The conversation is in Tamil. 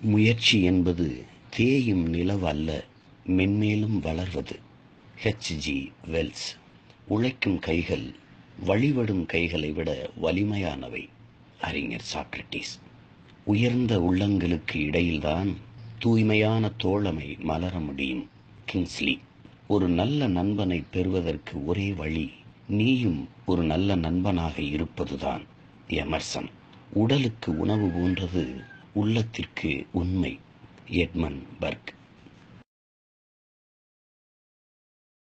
முயற்சி என்பது தேயும் நிலவு அல்ல மென்மேலும் வளர்வது ஹெச்ஜி வெல்ஸ் உழைக்கும் கைகள் வழிபடும் கைகளை விட வலிமையானவை அறிஞர் சாக்ரட்டிஸ் உயர்ந்த உள்ளங்களுக்கு இடையில்தான் தூய்மையான தோழமை மலர முடியும் கிங்ஸ்லி ஒரு நல்ல நண்பனை பெறுவதற்கு ஒரே வழி நீயும் ஒரு நல்ல நண்பனாக இருப்பதுதான் எமர்சன் உடலுக்கு உணவு போன்றது உள்ளத்திற்கு உண்மை எட்மன் பர்க்